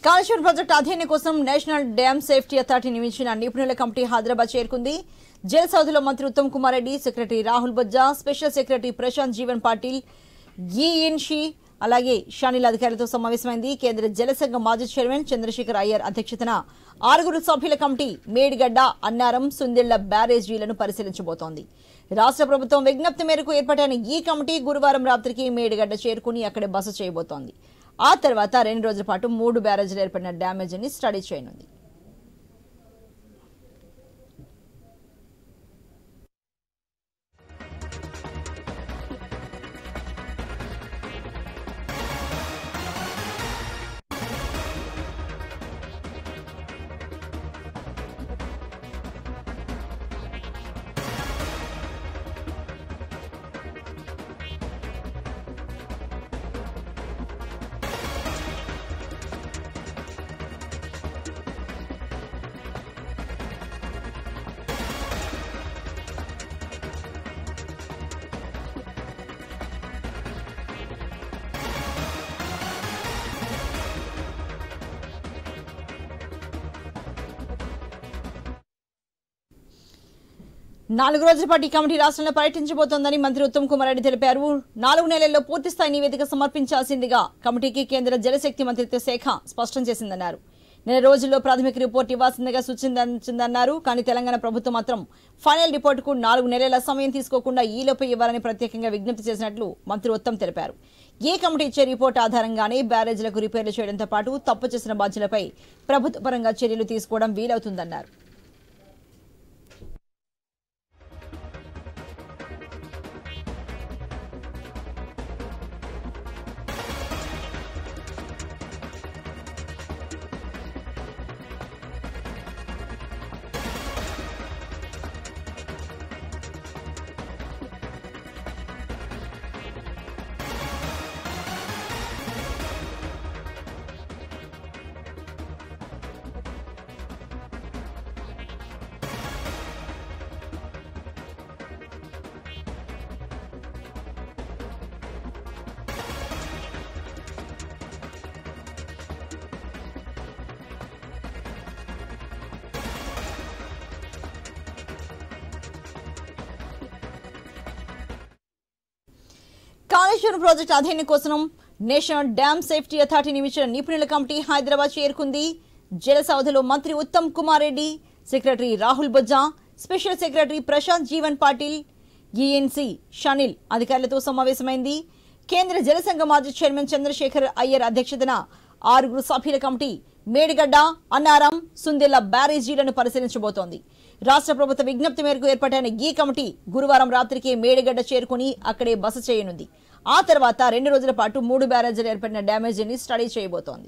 Kaleshwaram project అధ్యయనం కోసం national dam safety authority నియమించిన నిపుణుల కమిటీ హైదరాబాద్ చేరుకుంది జల్ సౌధలో మంత్రి Uttam Kumar Reddy secretary Rahul Bojja special secretary Prashant Jeevan Patil ENC అలాగే షానిల్ అధికారులతో సమావేశమైంది కేంద్ర జలసంఘ మాజీ చైర్మన్ చంద్రశేఖర్ అయ్యర్ అధ్యక్షతన ఆరుగురు సభ్యుల కమిటీ మేడిగడ్డ అన్నారం సుందిళ్ల బ్యారేజీలను పరిశీలించబోతోంది రాష్ట్ర ప్రభుత్వం విజ్ఞప్తి మేరకు ఏర్పాటైన ఈ కమిటీ గురువారం రాత్రికి మేడిగడ్డ చేరుకుని అక్కడే బస చేయబోతోంది ఆ తర్వాత రెండు రోజుల పాటు మూడు బ్యారేజీలు ఏర్పడిన డ్యామేజీని స్టడీ చేయనుంది నాలుగు రోజుల పాటు ఈ కమిటీ రాష్ట్రంలో పర్యటించబోతోందని మంత్రి ఉత్తమ్ కుమార్ రెడ్డి తెలిపారు నాలుగు నెలల్లో పూర్తిస్థాయి నివేదిక సమర్పించాల్సిందిగా కమిటీకి కేంద్ర జలశక్తి మంత్రిత్వ శాఖ స్పష్టం చేసిందన్నారు నెల రోజుల్లో ప్రాథమిక రిపోర్ట్ ఇవ్వాల్సిందిగా సూచించిందన్నారు కానీ తెలంగాణ ప్రభుత్వం మాత్రం ఫైనల్ రిపోర్టుకు నాలుగు నెలల సమయం తీసుకోకుండా ఈలోపే ఇవ్వాలని ప్రత్యేకంగా విజ్ఞప్తి చేసినట్లు మంత్రి ఉత్తమ్ తెలిపారు ఏ కమిటీ ఇచ్చే రిపోర్ట్ ఆధారంగానే బ్యారేజ్లకు రిపేర్లు చేయడంతో పాటు తప్పు చేసిన బాధ్యులపై ప్రభుత్వ పరంగా చర్యలు తీసుకోవడం వీలవుతుందన్నారు కాళేశ్వరం ప్రాజెక్టు అధ్యయనం కోసం నేషనల్ డ్యామ్ సేఫ్టీ అథారిటీ నియమించిన నిపుణుల కమిటీ హైదరాబాద్ చేరుకుంది జల సౌధలో మంత్రి Uttam Kumar Reddy secretary Rahul Bojja special secretary Prashant Jeevan Patil ENC Shanil అధికారులతో సమావేశమైంది కేంద్ర జలసంఘ మాజీ చైర్మన్ చంద్రశేఖర్ అయ్యర్ అధ్యక్షతన ఆరుగురు సభ్యుల కమిటీ మేడిగడ్డ అన్నారం సుందెల్ల బ్యారేజీలను పరిశీలించబోతోంది రాష్ట్ర ప్రభుత్వ విజ్ఞప్తి మేరకు ఏర్పాటైన ఈ కమిటీ గురువారం రాత్రికి మేడిగడ్డ చేరుకుని అక్కడే బస చేయనుంది ఆ తర్వాత రెండు రోజుల పాటు మూడు బ్యారేజీలు ఏర్పడిన డ్యామేజీని స్టడీ చేయబోతోంది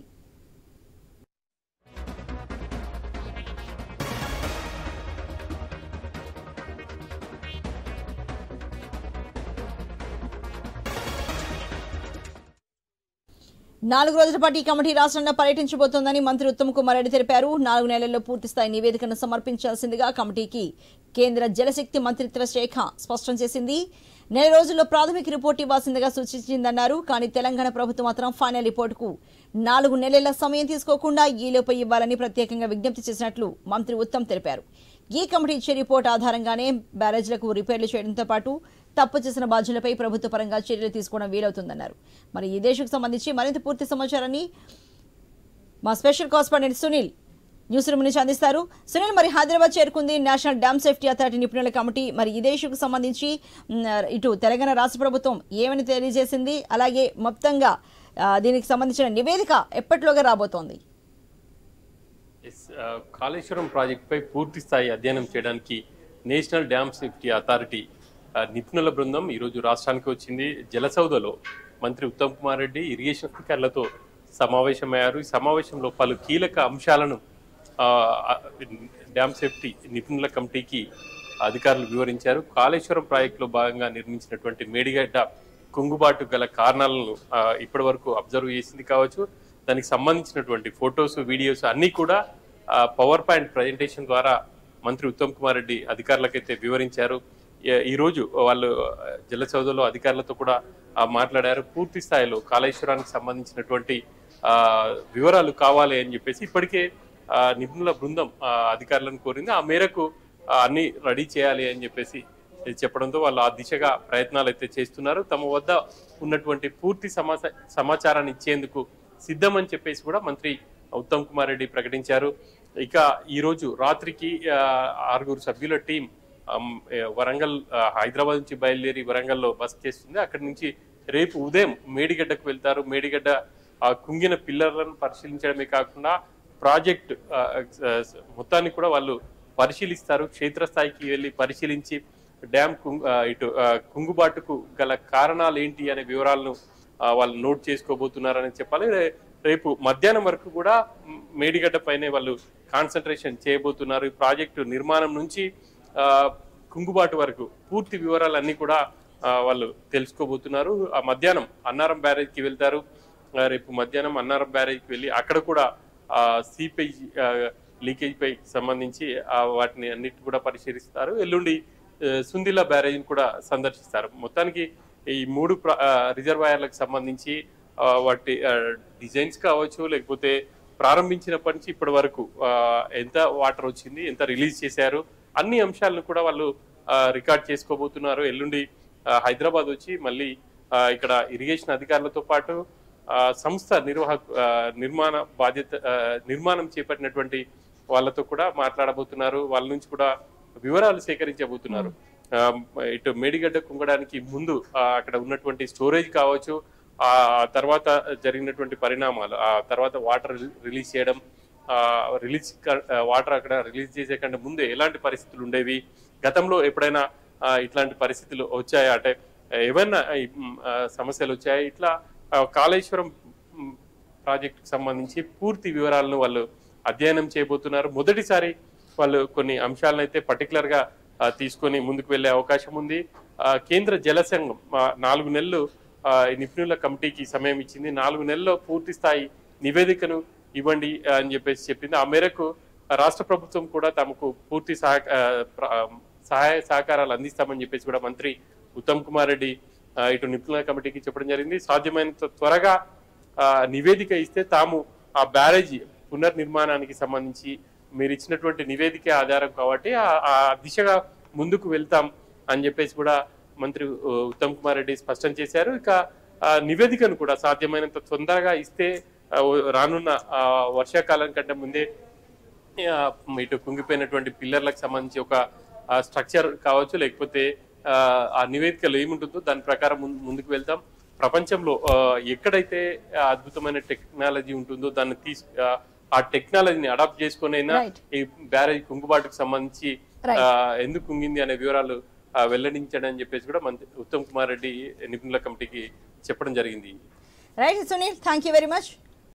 నాలుగు రోజుల పాటు ఈ కమిటీ రాష్ట్రంలో పర్యటించబోతోందని మంత్రి ఉత్తమ్ కుమార్ రెడ్డి తెలిపారు నాలుగు నెలల్లో పూర్తిస్థాయి నివేదికను సమర్పించాల్సిందిగా కమిటీకి కేంద్ర జలశక్తి మంత్రిత్వ శాఖ స్పష్టం చేసింది నెల రోజుల్లో ప్రాథమిక రిపోర్టు ఇవ్వాల్సిందిగా సూచించిందన్నారు కానీ తెలంగాణ ప్రభుత్వం మాత్రం ఫైనల్ రిపోర్టుకు నాలుగు నెలల సమయం తీసుకోకుండా ఈలోపు ఇవ్వాలని ప్రత్యేకంగా విజ్ఞప్తి చేసినట్లు మంత్రి ఉత్తమ్ తెలిపారు ఈ కమిటీ ఇచ్చే రిపోర్ట్ ఆధారంగానే బ్యారేజ్లకు రిపేర్లు చేయడంతో పాటు తప్పు చేసిన బాధ్యులపై ప్రభుత్వ పరంగా చర్యలు తీసుకోవడం వీలవుతుందన్నారు మరి ఈ దేశకు సంబంధించి మరింత పూర్తి సమాచారాన్ని మా special correspondent Sunil news room నుంచి అందిస్తారు సునీల్ మరి హైదరాబాద్ చేరుకుంది నేషనల్ డ్యామ్ సేఫ్టీ అథారిటీ నిపుణుల కమిటీ మరి ఈ దేశకు సంబంధించి మ్, ఇటు తెలంగాణ రాష్ట్ర ప్రభుత్వం ఏమని తెలియజేసింది అలాగే మొత్తంగా ఆ, దీనికి సంబంధించిన నివేదిక ఎప్పటిలోగా రాబోతోంది ఎస్, ఆ, కాళేశ్వరం ప్రాజెక్టుపై పూర్తి స్థాయి అధ్యయనం చేయడానికి నేషనల్ డ్యామ్ సేఫ్టీ అథారిటీ ఆ, నిపుణుల బృందం ఈరోజు రాష్ట్రానికి వచ్చింది జలసౌధలో మంత్రి ఉత్తమ్ కుమార్ రెడ్డి ఇరిగేషన్ అధికారులతో సమావేశమయ్యారు ఈ సమావేశంలో పలు కీలక అంశాలను ఆ, ఆ, డ్యామ్ సేఫ్టీ నిపుణుల కమిటీకి అధికారులు వివరించారు కాళేశ్వరం ప్రాజెక్టులో భాగంగా నిర్మించినటువంటి మేడిగడ్డ కుంగుబాటు గల కారణాలను ఆ, ఇప్పటి వరకు అబ్జర్వ్ చేసింది కావచ్చు దానికి సంబంధించినటువంటి ఫొటోస్ వీడియోస్ అన్నీ కూడా పవర్ పాయింట్ ప్రజెంటేషన్ ద్వారా మంత్రి ఉత్తమ్ కుమార్ రెడ్డి అధికారులకైతే వివరించారు ఏ- ఈ రోజు వాళ్ళు ఆ, జల సౌధలో అధికారులతో కూడా ఆ, మాట్లాడారు పూర్తి స్థాయిలో కాళేశ్వరానికి సంబంధించినటువంటి ఆ, వివరాలు కావాలి అని చెప్పేసి ఇప్పటికే ఆ, నిపుణుల బృందం ఆ, అధికారులను కోరింది ఆ మేరకు ఆ, అన్ని రెడీ చేయాలి అని చెప్పేసి చెప్పడంతో వాళ్ళు ఆ దిశగా ప్రయత్నాలు అయితే చేస్తున్నారు తమ వద్ద ఉన్నటువంటి పూర్తి సమాచా సమాచారాన్ని ఇచ్చేందుకు సిద్ధమని చెప్పేసి కూడా మంత్రి ఉత్తమ్ కుమార్ రెడ్డి ప్రకటించారు ఇక ఈ రోజు రాత్రికి ఆ, ఆరుగురు సభ్యుల టీం అమ్, ఏ, వరంగల్ ఆ, హైదరాబాద్ నుంచి బయలుదేరి వరంగల్లో బస్ చేస్తుంది అక్కడి నుంచి రేపు ఉదయం మేడిగడ్డకు వెళ్తారు మేడిగడ్డ ఆ కుంగిన పిల్లర్లను పరిశీలించడమే కాకుండా ప్రాజెక్ట్ ఆ, ఆ, మొత్తాన్ని కూడా వాళ్ళు పరిశీలిస్తారు క్షేత్రస్థాయికి వెళ్ళి పరిశీలించి డ్యామ్ కుంగ్ ఆ, ఇటు ఆ, కుంగుబాటుకు గల కారణాలు ఏంటి అనే వివరాలను ఆ, వాళ్ళు నోట్ చేసుకోబోతున్నారని చెప్పాలి రే- రేపు మధ్యాహ్నం వరకు కూడా మ్, మేడిగడ్డ పైనే వాళ్ళు కాన్సన్ట్రేషన్ చేయబోతున్నారు ఈ ప్రాజెక్టు నిర్మాణం నుంచి ఆ, కుంగుబాటు వరకు పూర్తి వివరాలన్నీ కూడా ఆ, వాళ్ళు తెలుసుకోబోతున్నారు ఆ మధ్యాహ్నం అన్నారం బ్యారేజ్కి వెళ్తారు ఆ, రేపు మధ్యాహ్నం అన్నారం బ్యారేజ్కి వెళ్ళి అక్కడ కూడా సిపేజ్ లీకేజ్ పై సంబంధించి ఆ, వాటిని అన్నిటి కూడా పరిశీలిస్తారు ఎల్లుండి ఆ, సుందిల్లా బ్యారేజ్ని కూడా సందర్శిస్తారు మొత్తానికి ఈ మూడు ప్ర- ఆ, రిజర్వాయర్లకు సంబంధించి ఆ, వాటి ఆ, డిజైన్స్ కావచ్చు లేకపోతే ప్రారంభించినప్పటి నుంచి ఇప్పటి వరకు ఆ, ఎంత వాటర్ వచ్చింది ఎంత రిలీజ్ చేశారు అన్ని అంశాలను కూడా వాళ్ళు ఆ, రికార్డ్ చేసుకోబోతున్నారు ఎల్లుండి ఆ, హైదరాబాద్ వచ్చి మళ్ళీ ఆ, ఇక్కడ ఇరిగేషన్ అధికారులతో పాటు ఆ, సంస్థ నిర్వాహక ఆ, నిర్మాణ బాధ్యత ఆ, నిర్మాణం చేపట్టినటువంటి వాళ్ళతో కూడా మాట్లాడబోతున్నారు వాళ్ళ నుంచి కూడా వివరాలు సేకరించబోతున్నారు ఆ, ఇటు మేడిగడ్డ కుంగడానికి ముందు ఆ, అక్కడ ఉన్నటువంటి స్టోరేజ్ కావచ్చు ఆ తర్వాత జరిగినటువంటి పరిణామాలు ఆ తర్వాత వాటర్ రిలీజ్ చేయడం ఆ, రిలీజ్ క- ఆ, వాటర్ అక్కడ రిలీజ్ చేసే కంటే ముందే ఎలాంటి పరిస్థితులు ఉండేవి గతంలో ఎప్పుడైనా ఆ, ఇట్లాంటి పరిస్థితులు వచ్చాయా అంటే ఏమైనా ఈ, మ్, ఆ, సమస్యలు వచ్చాయి ఇట్లా ఆ, కాళేశ్వరం మ్, ప్రాజెక్టుకు సంబంధించి పూర్తి వివరాలను వాళ్ళు అధ్యయనం చేయబోతున్నారు మొదటిసారి వాళ్ళు కొన్ని అంశాలను అయితే పర్టికులర్ గా ఆ, తీసుకొని ముందుకు వెళ్లే అవకాశం ఉంది ఆ, కేంద్ర జల సంఘం ఆ, నాలుగు నెలలు ఆ, ఈ నిపుణుల కమిటీకి సమయం ఇచ్చింది నాలుగు నెలల్లో పూర్తి స్థాయి నివేదికను ఇవ్వండి ఆ, అని చెప్పేసి చెప్పింది ఆ మేరకు రాష్ట్ర ప్రభుత్వం కూడా తమకు పూర్తి సహ ఆ, ప్ర- ఆ, సహాయ సహకారాలు అందిస్తామని చెప్పేసి కూడా మంత్రి ఉత్తమ్ కుమార్ రెడ్డి ఆ, ఇటు నిపుణుల కమిటీకి చెప్పడం జరిగింది సాధ్యమైనంత త్వరగా ఆ, నివేదిక ఇస్తే తాము ఆ బ్యారేజీ పునర్నిర్మాణానికి సంబంధించి మీరు ఇచ్చినటువంటి నివేదిక ఆధారం కాబట్టి ఆ- ఆ దిశగా ముందుకు వెళ్తాం అని చెప్పేసి కూడా మంత్రి ఉ, ఉత్తమ్ కుమార్ రెడ్డి స్పష్టం చేశారు ఇక ఆ, నివేదికను కూడా సాధ్యమైనంత తొందరగా ఇస్తే ఆ, రానున్న ఆ, వర్షాకాలం కంటే ముందే ఆ, ఇటు కుంగిపోయినటువంటి పిల్లర్లకు సంబంధించి ఒక స్ట్రక్చర్ కావచ్చు లేకపోతే ఆ, ఆ నివేదికలో ఏముంటుందో దాని ప్రకారం ముందు- ముందుకు వెళ్తాం ప్రపంచంలో ఆ, ఎక్కడైతే ఆ అద్భుతమైన టెక్నాలజీ ఉంటుందో దాన్ని తీసు ఆ, ఆ టెక్నాలజీని అడాప్ట్ చేసుకునైనా Right. ఈ బ్యారేజ్ కుంగుబాటుకు సంబంధించి Right. ఆ, ఎందుకు కుంగింది అనే వివరాలు ఆ, వెల్లడించాడని చెప్పేసి కూడా మంత్రి ఉత్తమ్ కుమార్ రెడ్డి నిపుణుల కమిటీకి చెప్పడం జరిగింది right Sunil thank you very much